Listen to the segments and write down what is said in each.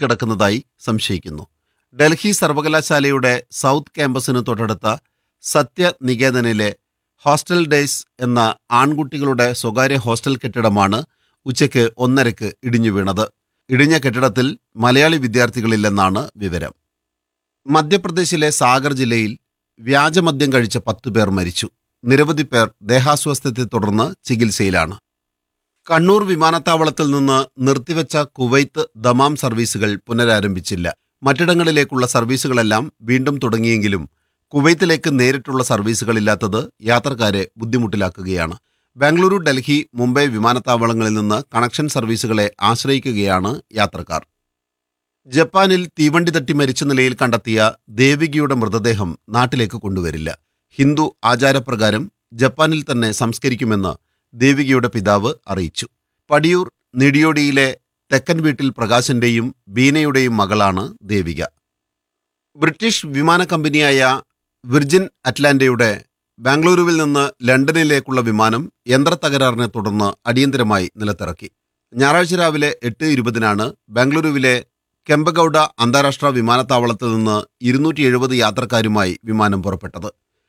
കുടുങ്ങിക്കിടക്കുന്നതായി സംശയിക്കുന്നു ഡൽഹി സർവകലാശാലയുടെ സൗത്ത് ക്യാമ്പസിന് തൊട്ടടുത്ത സത്യനികേതനിലെ ഹോസ്റ്റൽ ഡേയ്സ് എന്ന ആൺകുട്ടികളുടെ സ്വകാര്യ ഹോസ്റ്റൽ കെട്ടിടമാണ് ഉച്ചയ്ക്ക് ഒന്നരയ്ക്ക് ഇടിഞ്ഞു വീണത് ഇടിഞ്ഞ കെട്ടിടത്തിൽ മലയാളി വിദ്യാർത്ഥികളില്ലെന്നാണ് വിവരം മധ്യപ്രദേശിലെ സാഗർ ജില്ലയിൽ വ്യാജമദ്യം കഴിച്ച പത്തു പേർ മരിച്ചു നിരവധി പേർ ദേഹാസ്വാസ്ഥ്യത്തെ തുടർന്ന് ചികിത്സയിലാണ് കണ്ണൂർ വിമാനത്താവളത്തിൽ നിന്ന് നിർത്തിവെച്ച കുവൈത്ത് ദമാം സർവീസുകൾ പുനരാരംഭിച്ചില്ല മറ്റിടങ്ങളിലേക്കുള്ള സർവീസുകളെല്ലാം വീണ്ടും തുടങ്ങിയെങ്കിലും കുവൈത്തിലേക്ക് നേരിട്ടുള്ള സർവീസുകളില്ലാത്തത് യാത്രക്കാരെ ബുദ്ധിമുട്ടിലാക്കുകയാണ് ബാംഗ്ലൂരു ഡൽഹി മുംബൈ വിമാനത്താവളങ്ങളിൽ നിന്ന് കണക്ഷൻ സർവീസുകളെ ആശ്രയിക്കുകയാണ് യാത്രക്കാർ ജപ്പാനിൽ തീവണ്ടി തട്ടി മരിച്ച നിലയിൽ കണ്ടെത്തിയ ദേവികയുടെ മൃതദേഹം നാട്ടിലേക്ക് കൊണ്ടുവരില്ല ഹിന്ദു ആചാരപ്രകാരം ജപ്പാനിൽ തന്നെ സംസ്കരിക്കുമെന്ന് ദേവികയുടെ പിതാവ് അറിയിച്ചു പടിയൂർ നിടിയോടിയിലെ തെക്കൻ വീട്ടിൽ പ്രകാശന്റെയും ബീനയുടെയും മകളാണ് ദേവിക ബ്രിട്ടീഷ് വിമാന കമ്പനിയായ വിർജിൻ അറ്റ്ലാന്റയുടെ ബാംഗ്ലൂരുവിൽ നിന്ന് ലണ്ടനിലേക്കുള്ള വിമാനം യന്ത്രത്തകരാറിനെ തുടർന്ന് അടിയന്തരമായി നിലത്തിറക്കി ഞായറാഴ്ച രാവിലെ എട്ട് ഇരുപതിനാണ് ബാംഗ്ലൂരുവിലെ കെമ്പഗൌഡ അന്താരാഷ്ട്ര വിമാനത്താവളത്തിൽ നിന്ന് ഇരുന്നൂറ്റി എഴുപത് യാത്രക്കാരുമായി വിമാനം പുറപ്പെട്ടത്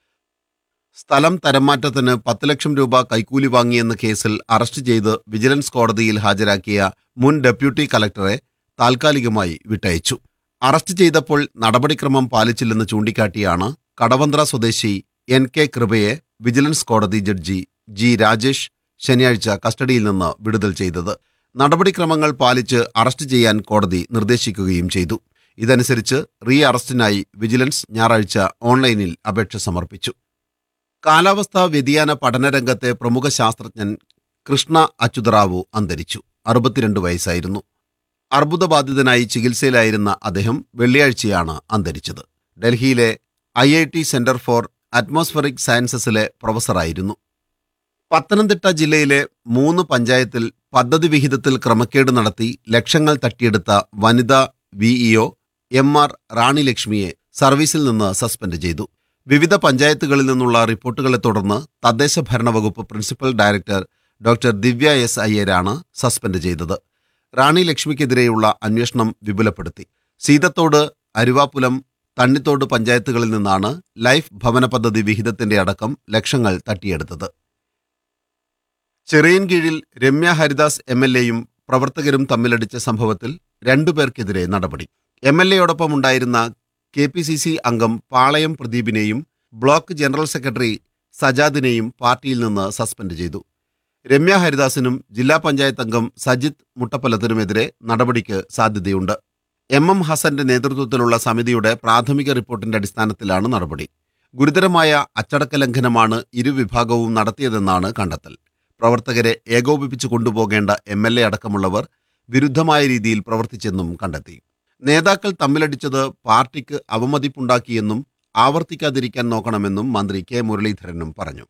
സ്ഥലം തരംമാറ്റത്തിന് പത്ത് ലക്ഷം രൂപ കൈക്കൂലി വാങ്ങിയെന്ന കേസിൽ അറസ്റ്റ് ചെയ്ത് വിജിലൻസ് കോടതിയിൽ ഹാജരാക്കിയ മുൻ ഡെപ്യൂട്ടി കലക്ടറെ താൽക്കാലികമായി വിട്ടയച്ചു അറസ്റ്റ് ചെയ്തപ്പോൾ നടപടിക്രമം പാലിച്ചില്ലെന്ന് ചൂണ്ടിക്കാട്ടിയാണ് കടവന്ത്ര സ്വദേശി എൻ കെ കൃപയെ വിജിലൻസ് കോടതി ജഡ്ജി ജി രാജേഷ് ശനിയാഴ്ച കസ്റ്റഡിയിൽ നിന്ന് വിടുതൽ ചെയ്തത് നടപടിക്രമങ്ങൾ പാലിച്ച് അറസ്റ്റ് ചെയ്യാൻ കോടതി നിർദ്ദേശിക്കുകയും ചെയ്തു ഇതനുസരിച്ച് റീ അറസ്റ്റിനായി വിജിലൻസ് ഞായറാഴ്ച ഓൺലൈനിൽ അപേക്ഷ സമർപ്പിച്ചു കാലാവസ്ഥാ വ്യതിയാന പഠനരംഗത്തെ പ്രമുഖ ശാസ്ത്രജ്ഞൻ കൃഷ്ണ അച്യുതറാവു അന്തരിച്ചു അറുപത്തിരണ്ട് വയസ്സായിരുന്നു അർബുദബാധിതനായി ചികിത്സയിലായിരുന്ന അദ്ദേഹം വെള്ളിയാഴ്ചയാണ് അന്തരിച്ചത് ഡൽഹിയിലെ I I T centre for atmospheric സയൻസസിലെ പ്രൊഫസറായിരുന്നു പത്തനംതിട്ട ജില്ലയിലെ മൂന്ന് പഞ്ചായത്തിൽ പദ്ധതി വിഹിതത്തിൽ ക്രമക്കേട് നടത്തി ലക്ഷങ്ങൾ തട്ടിയെടുത്ത വനിതാ വിഇഒ എം ആർ റാണി ലക്ഷ്മിയെ സർവീസിൽ നിന്ന് സസ്പെൻഡ് ചെയ്തു വിവിധ പഞ്ചായത്തുകളിൽ നിന്നുള്ള റിപ്പോർട്ടുകളെ തുടർന്ന് തദ്ദേശ ഭരണ വകുപ്പ് principal director doctor Divya S അയ്യരാണ് സസ്പെൻഡ് ചെയ്തത് റാണി ലക്ഷ്മിക്കെതിരെയുള്ള അന്വേഷണം വിപുലപ്പെടുത്തി സീതത്തോട് അരുവാപ്പുലം തണ്ണിത്തോട് പഞ്ചായത്തുകളിൽ നിന്നാണ് ലൈഫ് ഭവന പദ്ധതി വിഹിതത്തിന്റെ അടക്കം ലക്ഷങ്ങൾ തട്ടിയെടുത്തത് ചെറിയൻകീഴിൽ രമ്യ ഹരിദാസ് എം എൽ എയും പ്രവർത്തകരും തമ്മിലടിച്ച സംഭവത്തിൽ രണ്ടുപേർക്കെതിരെ നടപടി എം എൽ എയോടൊപ്പം ഉണ്ടായിരുന്ന കെ പി സി സി അംഗം പാളയം പ്രദീപിനെയും ബ്ലോക്ക് ജനറൽ സെക്രട്ടറി സജാദിനെയും പാർട്ടിയിൽ നിന്ന് സസ്പെൻഡ് ചെയ്തു രമ്യ ഹരിദാസിനും ജില്ലാ പഞ്ചായത്ത് അംഗം സജിത് മുട്ടപ്പലത്തിനുമെതിരെ നടപടിക്ക് സാധ്യതയുണ്ട് എം എം ഹസന്റെ നേതൃത്വത്തിലുള്ള സമിതിയുടെ പ്രാഥമിക റിപ്പോർട്ടിന്റെ അടിസ്ഥാനത്തിലാണ് നടപടി ഗുരുതരമായ അച്ചടക്ക ലംഘനമാണ് ഇരുവിഭാഗവും നടത്തിയതെന്നാണ് കണ്ടെത്തൽ പ്രവർത്തകരെ ഏകോപിപ്പിച്ചു കൊണ്ടുപോകേണ്ട എം എൽ എ അടക്കമുള്ളവർ വിരുദ്ധമായ രീതിയിൽ പ്രവർത്തിച്ചെന്നും കണ്ടെത്തി നേതാക്കൾ തമ്മിലടിച്ചത് പാർട്ടിക്ക് അവമതിപ്പുണ്ടാക്കിയെന്നും ആവർത്തിക്കാതിരിക്കാൻ നോക്കണമെന്നും മന്ത്രി കെ മുരളീധരനും പറഞ്ഞു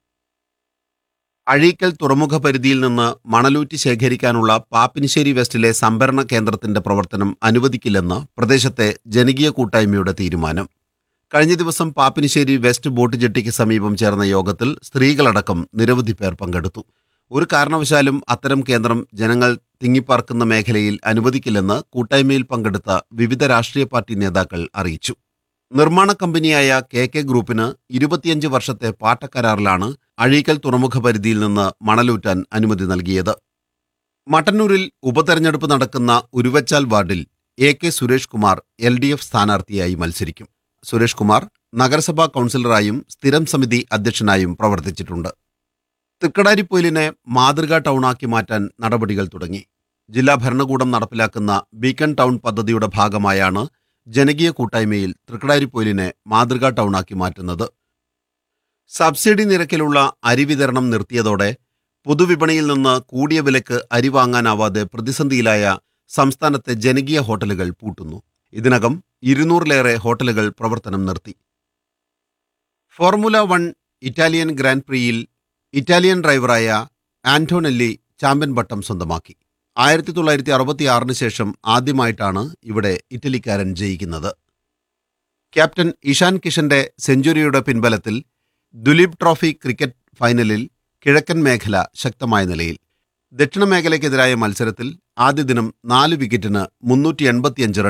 അഴീക്കൽ തുറമുഖ പരിധിയിൽ നിന്ന് മണലൂറ്റി ശേഖരിക്കാനുള്ള പാപ്പിനിശ്ശേരി വെസ്റ്റിലെ സംഭരണ കേന്ദ്രത്തിന്റെ പ്രവർത്തനം അനുവദിക്കില്ലെന്ന് പ്രദേശത്തെ ജനകീയ കൂട്ടായ്മയുടെ തീരുമാനം കഴിഞ്ഞ ദിവസം പാപ്പിനിശ്ശേരി വെസ്റ്റ് ബോട്ട് ജെട്ടിക്ക് സമീപം ചേർന്ന യോഗത്തിൽ സ്ത്രീകളടക്കം നിരവധി പേർ പങ്കെടുത്തു ഒരു കാരണവശാലും അത്തരം കേന്ദ്രം ജനങ്ങൾ തിങ്ങിപ്പാർക്കുന്ന മേഖലയിൽ അനുവദിക്കില്ലെന്ന് കൂട്ടായ്മയിൽ പങ്കെടുത്ത വിവിധ രാഷ്ട്രീയ പാർട്ടി നേതാക്കൾ അറിയിച്ചു നിർമ്മാണ കമ്പനിയായ കെ കെ ഗ്രൂപ്പിന് ഇരുപത്തിയഞ്ച് വർഷത്തെ പാട്ടക്കരാറിലാണ് അഴീക്കൽ തുറമുഖ പരിധിയിൽ നിന്ന് മണലൂറ്റാൻ അനുമതി നൽകിയത് മട്ടന്നൂരിൽ ഉപതെരഞ്ഞെടുപ്പ് നടക്കുന്ന ഉരുവച്ചാൽ വാർഡിൽ A K Suresh Kumar L D F സ്ഥാനാർത്ഥിയായി മത്സരിക്കും സുരേഷ് കുമാർ നഗരസഭാ കൗൺസിലറായും സ്ഥിരം സമിതി അധ്യക്ഷനായും പ്രവർത്തിച്ചിട്ടുണ്ട് തൃക്കടാരിപ്പൊയിലിനെ മാതൃകാ ടൗണാക്കി മാറ്റാൻ നടപടികൾ തുടങ്ങി ജില്ലാ ഭരണകൂടം നടപ്പിലാക്കുന്ന ബീക്കൺ ടൗൺ പദ്ധതിയുടെ ഭാഗമായാണ് ജനകീയ കൂട്ടായ്മയിൽ തൃക്കടാരിപ്പൊയിലിനെ മാതൃകാ ടൗണാക്കി മാറ്റുന്നത് സബ്സിഡി നിരക്കിലുള്ള അരി വിതരണം നിർത്തിയതോടെ പൊതുവിപണിയിൽ നിന്ന് കൂടിയ വിലക്ക് അരി വാങ്ങാനാവാതെ പ്രതിസന്ധിയിലായ സംസ്ഥാനത്തെ ജനകീയ ഹോട്ടലുകൾ പൂട്ടുന്നു ഇതിനകം ഇരുന്നൂറിലേറെ ഹോട്ടലുകൾ പ്രവർത്തനം നിർത്തി ഫോർമുല വൺ ഇറ്റാലിയൻ ഗ്രാൻഡ് പ്രിയിൽ ഇറ്റാലിയൻ ഡ്രൈവറായ ആന്റോനെല്ലി ചാമ്പ്യൻ പട്ടം സ്വന്തമാക്കി ആയിരത്തി തൊള്ളായിരത്തി അറുപത്തി ആറിന് ശേഷം ആദ്യമായിട്ടാണ് ഇവിടെ ഇറ്റലിക്കാരൻ ജയിക്കുന്നത് ക്യാപ്റ്റൻ ഇഷാൻ കിഷന്റെ സെഞ്ചുറിയുടെ പിൻബലത്തിൽ ദുലീപ് ട്രോഫി ക്രിക്കറ്റ് ഫൈനലിൽ കിഴക്കൻ മേഖല ശക്തമായ നിലയിൽ ദക്ഷിണ മേഖലയ്ക്കെതിരായ മത്സരത്തിൽ ആദ്യ ദിനം നാല് വിക്കറ്റിന് മുന്നൂറ്റി എൺപത്തിയഞ്ച് റൺ